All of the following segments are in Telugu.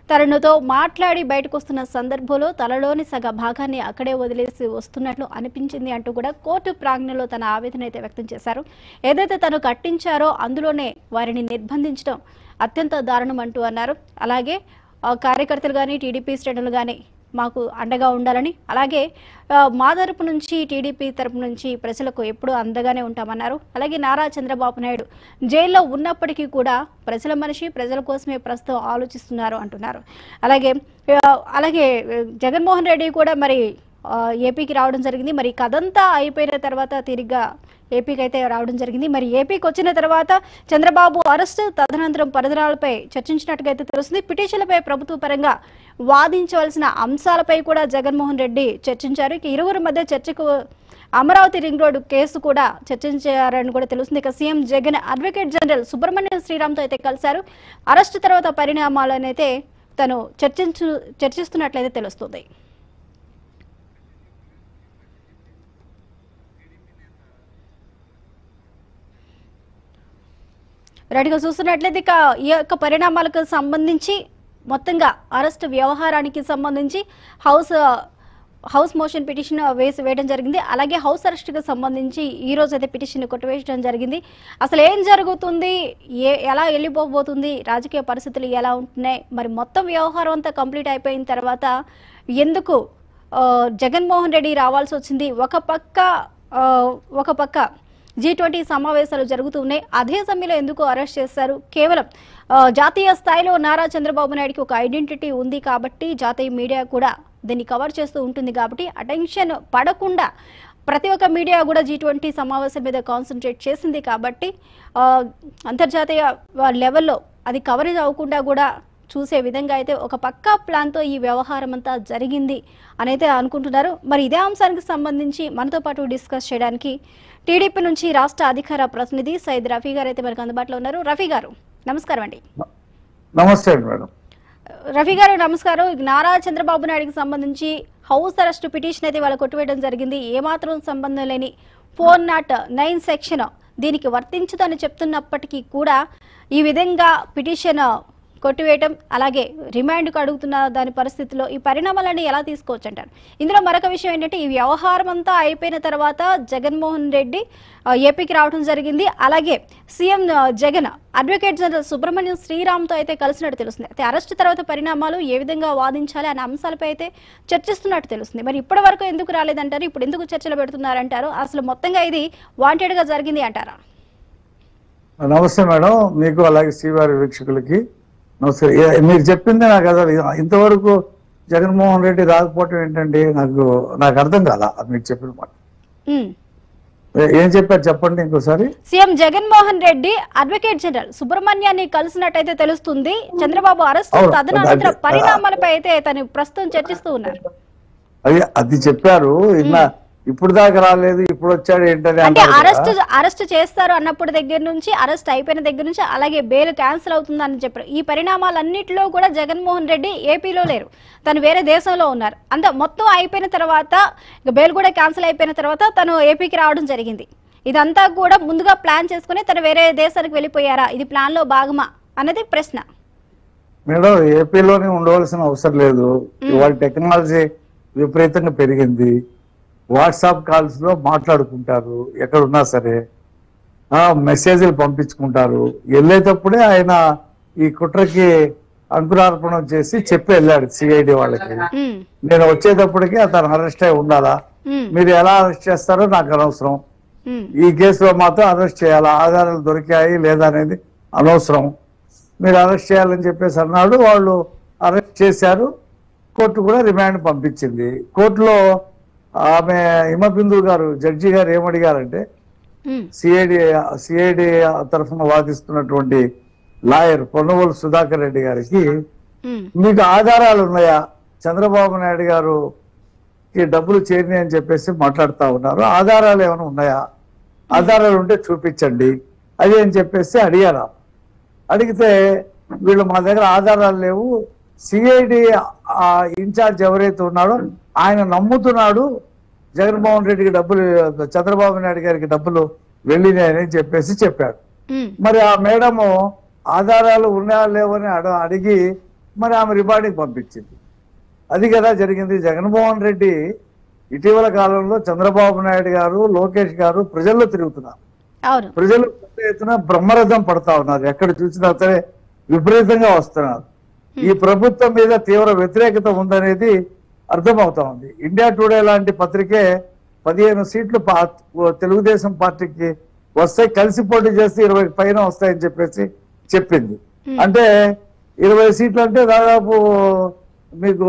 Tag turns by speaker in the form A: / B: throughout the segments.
A: తనతో మాట్లాడి బయటకు వస్తున్న సందర్భంలో తలలోని సగ భాగాన్ని అక్కడే వదిలేసి వస్తున్నట్లు అనిపించింది అంటూ కూడా కోర్టు ప్రాంగణంలో తన ఆవేదన అయితే వ్యక్తం చేశారు ఏదైతే తను కట్టించారో అందులోనే వారిని నిర్బంధించడం అత్యంత దారుణం అంటూ అన్నారు అలాగే ఆ, కార్యకర్తలు కానీ టీడీపీ శ్రేణులు కానీ మాకు అండగా ఉండాలని అలాగే ఆ, మా తరపు నుంచి టీడీపీ తరపు నుంచి ప్రజలకు ఎప్పుడూ అండగానే ఉంటామన్నారు అలాగే నారా చంద్రబాబు నాయుడు జైల్లో ఉన్నప్పటికీ కూడా ప్రజల మనిషి ప్రజల కోసమే ప్రస్తుతం ఆలోచిస్తున్నారు అంటున్నారు అలాగే ఆ, అలాగే ఆ, జగన్మోహన్ రెడ్డి కూడా మరి ఆ, ఏపీకి రావడం జరిగింది మరి కథంతా అయిపోయిన తర్వాత తిరిగ్గా ఏపీకి అయితే రావడం జరిగింది మరి ఏపీకి వచ్చిన తర్వాత చంద్రబాబు అరెస్ట్ తదనంతరం పరిధరాలపై చర్చించినట్టుగా అయితే తెలుస్తుంది పిటిషన్లపై ప్రభుత్వ పరంగా వాదించవలసిన అంశాలపై కూడా జగన్మోహన్ రెడ్డి చర్చించారు ఇక ఇరువురి మధ్య చర్చకు అమరావతి రింగ్ రోడ్డు కేసు కూడా చర్చించారని కూడా తెలుస్తుంది ఇక CM Jagan advocate general Subrahmanyam శ్రీరామ్తో అయితే కలిశారు అరెస్ట్ తర్వాత పరిణామాలనైతే తను చర్చించు చర్చిస్తున్నట్లయితే తెలుస్తుంది రెడీగా చూస్తున్నట్లయితే ఇక ఈ యొక్క పరిణామాలకు సంబంధించి మొత్తంగా అరెస్ట్ వ్యవహారానికి సంబంధించి హౌస్ హౌస్ మోషన్ పిటిషన్ వేసి వేయడం జరిగింది అలాగే హౌస్ అరెస్ట్కి సంబంధించి ఈ రోజు అయితే పిటిషన్ కొట్టివేయడం జరిగింది అసలు ఏం జరుగుతుంది ఏ ఎలా వెళ్ళిపోబోతుంది రాజకీయ పరిస్థితులు ఎలా ఉంటున్నాయి మరి మొత్తం వ్యవహారం అంతా కంప్లీట్ అయిపోయిన తర్వాత ఎందుకు ఆ, జగన్మోహన్ రెడ్డి రావాల్సి వచ్చింది ఒక పక్క ఆ, ఒక పక్క జీ ట్వంటీ సమావేశాలు జరుగుతున్నాయి అదే సమయంలో ఎందుకు అరెస్ట్ చేశారు కేవలం ఆ, జాతీయ స్థాయిలో నారా చంద్రబాబు నాయుడుకి ఒక ఐడెంటిటీ ఉంది కాబట్టి జాతీయ మీడియా కూడా దీన్ని కవర్ చేస్తూ ఉంటుంది కాబట్టి అటెన్షన్ పడకుండా ప్రతి ఒక్క మీడియా కూడా జీ ట్వంటీ సమావేశం మీద కాన్సన్ట్రేట్ చేసింది కాబట్టి ఆ, అంతర్జాతీయ లెవెల్లో అది కవరేజ్ అవ్వకుండా కూడా చూసే విధంగా అయితే ఒక పక్కా ప్లాన్తో ఈ వ్యవహారం అంతా జరిగింది అని అయితే అనుకుంటున్నారు మరి ఇదే అంశానికి సంబంధించి మనతో పాటు డిస్కస్ చేయడానికి టీడీపీ నుంచి రాష్ట్ర అధికార ప్రతినిధి సైద్ రఫీ గారు అయితే మనకు అందుబాటులో ఉన్నారు రఫీ గారు నమస్కారం అండి
B: నమస్తే అండి మేడం
A: రఫీ గారు నమస్కారం నారా చంద్రబాబు నాయుడుకి సంబంధించి హౌస్ అరెస్ట్ పిటిషన్ అయితే వాళ్ళ కొట్టివేయడం జరిగింది ఏమాత్రం సంబంధం లేని ఫోర్ నాట్ నైన్ సెక్షన్ దీనికి వర్తించదని చెప్తున్నప్పటికీ కూడా ఈ విధంగా పిటిషన్ కొట్టివేయటం అలాగే రిమాండ్కు అడుగుతున్న దాని పరిస్థితిలో ఈ పరిణామాలన్నీ ఎలా తీసుకోవచ్చు అంటారు ఇందులో మరొక విషయం ఏంటంటే ఈ వ్యవహారం అంతా అయిపోయిన తర్వాత జగన్మోహన్ రెడ్డి ఆ, ఏపీకి రావడం జరిగింది అలాగే సీఎం ఆ, జగన్ అడ్వకేట్ జనరల్ సుబ్రహ్మణ్యం శ్రీరామ్తో అయితే కలిసినట్టు తెలుస్తుంది అయితే అరెస్ట్ తర్వాత పరిణామాలు ఏ విధంగా వాదించాలి అనే అంశాలపై అయితే చర్చిస్తున్నట్టు తెలుస్తుంది మరి ఇప్పటి వరకు ఎందుకు రాలేదంటారు ఇప్పుడు ఎందుకు చర్చలు పెడుతున్నారంటారు అసలు మొత్తంగా ఇది వాంటెడ్ గా జరిగింది అంటారా
B: నమస్తే మేడం మీకు అలాగే శ్రీవారి వీక్షకులకి నమస్తే ఏ- మీరు చెప్పింది నాకు అసలు ఇంతవరకు జగన్మోహన్ రెడ్డి రాకపోవటం ఏంటండి నాకు నాకు అర్థం కాల మీరు చెప్పిన మాట
A: ఉమ్.
B: ఏ- ఏం చెప్పారు చెప్పండి ఇంకోసారి
A: CM Jaganmohan Reddy advocate general సుబ్రహ్మణ్యాన్ని కలిసినట్టయితే తెలుస్తుంది చంద్రబాబు అరెస్ట్
B: అవును,
A: తదనంతర
B: అది-
A: పరిణామాలపై అయితే తను ప్రస్తుతం చర్చిస్తూ ఉన్నారు
B: అది అది చెప్పారు ఇన్న ఇప్పుడు దాకా రాలేదు ఇప్పుడు వచ్చాడు ఏంటని
A: అంటే
B: అన్నారు
A: అరెస్ట్
B: కదా.
A: అరెస్ట్ చేస్తారు అన్నప్పుడు దగ్గర నుంచి అరెస్ట్ అయిపోయిన దగ్గర నుంచి అలాగే బెయిల్ క్యాన్సిల్ అవుతుందని చెప్పారు ఈ పరిణామాలన్నింటిలో కూడా జగన్మోహన్ రెడ్డి ఏపీలో లేరు తను వేరే దేశంలో ఉన్నారు అంత మొత్తం అయిపోయిన తర్వాత ఇక బెయిల్ కూడా క్యాన్సిల్ అయిపోయిన తర్వాత తను ఏపీకి రావడం జరిగింది ఇదంతా కూడా ముందుగా ప్లాన్ చేసుకుని తను వేరే దేశానికి వెళ్ళిపోయారా ఇది ప్లాన్ లో భాగమా అన్నది ప్రశ్న
B: మేడం ఏపీలోనే ఉండవలసిన అవసరం లేదు ఇవాళ టెక్నాలజీ విపరీతంగా పెరిగింది వాట్సాప్ కాల్స్ లో మాట్లాడుకుంటారు ఎక్కడ ఉన్నా సరే ఆ మెసేజ్లు పంపించుకుంటారు వెళ్ళేటప్పుడే ఆయన ఈ కుట్రకి అంకురార్పణం చేసి చెప్పి వెళ్ళాడు సిఐడి వాళ్ళకి
A: ఉమ్,
B: నేను వచ్చేటప్పటికి అతను అరెస్ట్ అయి ఉండాలా
A: ఉమ్,
B: మీరు ఎలా అరెస్ట్ చేస్తారో నాకు అనవసరం
A: ఉమ్,
B: ఈ కేసులో మాత్రం అరెస్ట్ చేయాలి ఆధారాలు దొరికాయి లేదా అనేది అనవసరం మీరు అరెస్ట్ చేయాలని చెప్పేసి అన్నాడు వాళ్ళు అరెస్ట్ చేశారు కోర్టు కూడా రిమాండ్ పంపించింది కోర్టులో ఆమె హిమబిందు గారు జడ్జి గారు ఏమడిగారంటే
A: ఉమ్,
B: సిఐడి సిఐడి తరఫున వాదిస్తున్నటువంటి లాయర్ పొన్నవోలు సుధాకర్ రెడ్డి గారికి
A: ఉమ్,
B: మీకు ఆధారాలు ఉన్నాయా చంద్రబాబు నాయుడు గారు ఈ డబ్బులు చేరినాయి అని చెప్పేసి మాట్లాడుతా ఉన్నారు ఆధారాలు ఏమైనా ఉన్నాయా ఆధారాలు ఉంటే చూపించండి అది అని చెప్పేసి అడిగారు అడిగితే వీళ్ళు మా దగ్గర ఆధారాలు లేవు సిఐడి ఇన్ఛార్జ్ ఎవరైతే ఉన్నాడో ఆయన నమ్ముతున్నాడు జగన్మోహన్ రెడ్డికి డబ్బులు చంద్రబాబు నాయుడు గారికి డబ్బులు వెళ్ళినాయని చెప్పేసి చెప్పాడు
A: ఉమ్,
B: మరి ఆ మేడము ఆధారాలు ఉన్నాయా లేవని అడ అడిగి మరి ఆమె రిమాండ్కి పంపించింది అది కదా జరిగింది జగన్మోహన్ రెడ్డి ఇటీవల కాలంలో చంద్రబాబు నాయుడు గారు లోకేష్ గారు ప్రజల్లో తిరుగుతున్నారు
A: అవును
B: ప్రజలు పెద్ద ఎత్తున బ్రహ్మరథం పడతా ఉన్నారు ఎక్కడ చూసినా సరే విపరీతంగా వస్తున్నారు ఈ ప్రభుత్వం మీద తీవ్ర వ్యతిరేకత ఉందనేది అర్థమవుతా ఉంది ఇండియా టుడే లాంటి పత్రికే పదిహేను సీట్లు పా- తెలుగుదేశం పార్టీకి వస్తాయి కలిసి పోటీ చేస్తే ఇరవై పైన వస్తాయని చెప్పేసి చెప్పింది అంటే ఇరవై సీట్లు అంటే దాదాపు మీకు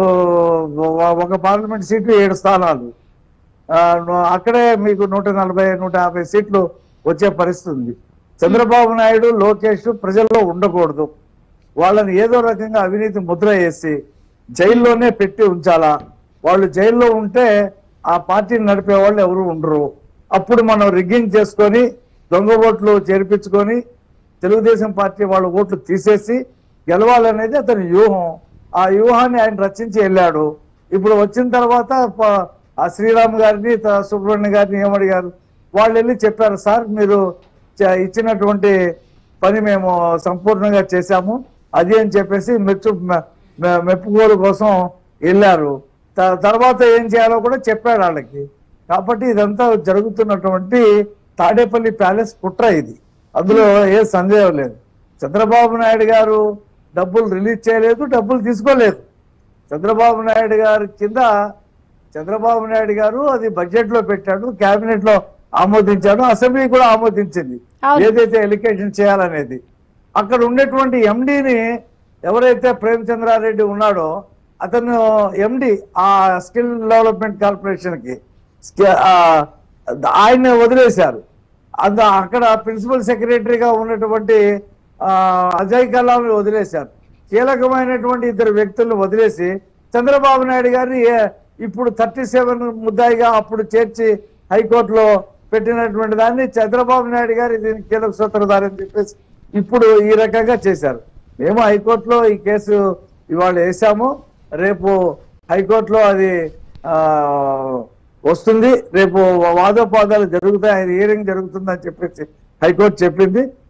B: ఒక పార్లమెంట్ సీట్లు ఏడు స్థానాలు ఆ, ను- అక్కడే మీకు నూట నలభై నూట యాభై సీట్లు వచ్చే పరిస్థితి ఉంది చంద్రబాబు నాయుడు లోకేష్ ప్రజల్లో ఉండకూడదు వాళ్ళని ఏదో రకంగా అవినీతి ముద్ర వేసి జైల్లోనే పెట్టి ఉంచాలా వాళ్ళు జైల్లో ఉంటే ఆ పార్టీని నడిపే వాళ్ళు ఎవరు ఉండరు అప్పుడు మనం రిగ్గింగ్ చేసుకొని దొంగ ఓట్లు చేర్పించుకొని తెలుగుదేశం పార్టీ వాళ్ళ ఓట్లు తీసేసి గెలవాలనేది అతని వ్యూహం ఆ వ్యూహాన్ని ఆయన రచించి వెళ్ళాడు ఇప్పుడు వచ్చిన తర్వాత ప- ఆ శ్రీరామ్ గారిని త- సుబ్రహ్మణ్య గారిని ఏమడిగారు వాళ్ళు వెళ్ళి చెప్పారు సార్ మీరు చ- ఇచ్చినటువంటి పని మేము సంపూర్ణంగా చేశాము అది అని చెప్పేసి మెచ్చు మె- మె- మెప్పుకోలు కోసం వెళ్ళారు త- తర్వాత ఏం చేయాలో కూడా చెప్పాడు వాళ్ళకి కాబట్టి ఇదంతా జరుగుతున్నటువంటి తాడేపల్లి ప్యాలెస్ కుట్ర ఇది అందులో ఏ సందేహం లేదు చంద్రబాబు నాయుడు గారు డబ్బులు రిలీజ్ చేయలేదు డబ్బులు తీసుకోలేదు చంద్రబాబు నాయుడు గారి కింద చంద్రబాబు నాయుడు గారు అది బడ్జెట్ లో పెట్టాడు కేబినెట్ లో ఆమోదించాడు అసెంబ్లీ కూడా ఆమోదించింది
A: అవును.
B: ఏదైతే ఎలికేషన్ చేయాలనేది అక్కడ ఉండేటువంటి ఎండిని ఎవరైతే ప్రేమచంద్రారెడ్డి ఉన్నాడో అతను ఎండి ఆ స్కిల్ డెవలప్మెంట్ కార్పొరేషన్ కి స్కి- ఆ, ఆయన్ని వదిలేశారు అంద అక్కడ ప్రిన్సిపల్ సెక్రటరీగా ఉన్నటువంటి ఆ, అజయ్ కలాంని వదిలేశారు కీలకమైనటువంటి ఇద్దరు వ్యక్తులను వదిలేసి చంద్రబాబు నాయుడు గారిని ఏ- ఇప్పుడు థర్టీ సెవెన్ ముద్దాయిగా అప్పుడు చేర్చి హైకోర్టులో పెట్టినటువంటి దాన్ని చంద్రబాబు నాయుడు గారు దీనికి కీలక సూత్రధారి అని చెప్పేసి ఇప్పుడు ఈ రకంగా చేశారు మేము హైకోర్టులో ఈ కేసు ఇవాళ వేసాము రేపు హైకోర్టులో అది ఆ, వస్తుంది రేపు వాదోపాదాలు జరుగుతాయి ఆయన హియరింగ్ జరుగుతుందని చెప్పేసి హైకోర్టు చెప్పింది